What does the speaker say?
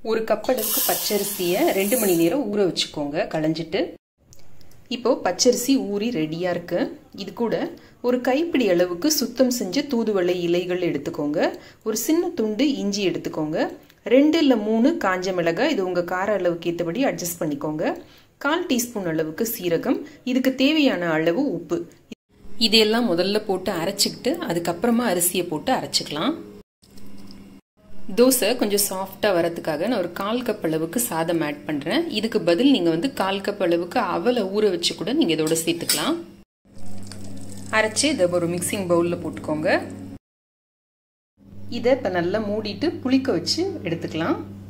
ஒரு கப் அளவுக்கு பச்சரிசியை ரெண்டு மணி நேரம் ஊற வச்சுக்கோங்க களைஞ்சிட்டு இப்போது பச்சரிசி ஊறி ரெடியாக இருக்கு இது கூட ஒரு கைப்பிடி அளவுக்கு சுத்தம் செஞ்ச தூதுவளை இலைகள் எடுத்துக்கோங்க ஒரு சின்ன துண்டு இஞ்சி எடுத்துக்கோங்க ரெண்டு இல்லை மூணு காஞ்ச மிளகாய் இது உங்கள் கார அளவுக்கு ஏற்றபடி அட்ஜஸ்ட் பண்ணிக்கோங்க கால் டீஸ்பூன் அளவுக்கு சீரகம் இதுக்கு தேவையான அளவு உப்பு இதையெல்லாம் முதல்ல போட்டு அரைச்சிக்கிட்டு அதுக்கப்புறமா அரிசியை போட்டு அரைச்சிக்கலாம் தோசை கொஞ்சம் சாஃப்டாக வரதுக்காக நான் ஒரு கால் கப் அளவுக்கு சாதம் ஆட் பண்ணுறேன் இதுக்கு பதில் நீங்கள் வந்து கால் கப் அளவுக்கு அவலை ஊற வச்சு கூட நீங்கள் இதோட சேர்த்துக்கலாம் அரைச்சி இதை ஒரு மிக்சிங் பவுலில் போட்டுக்கோங்க இதை இப்போ நல்லா மூடிட்டு புளிக்க வச்சு எடுத்துக்கலாம்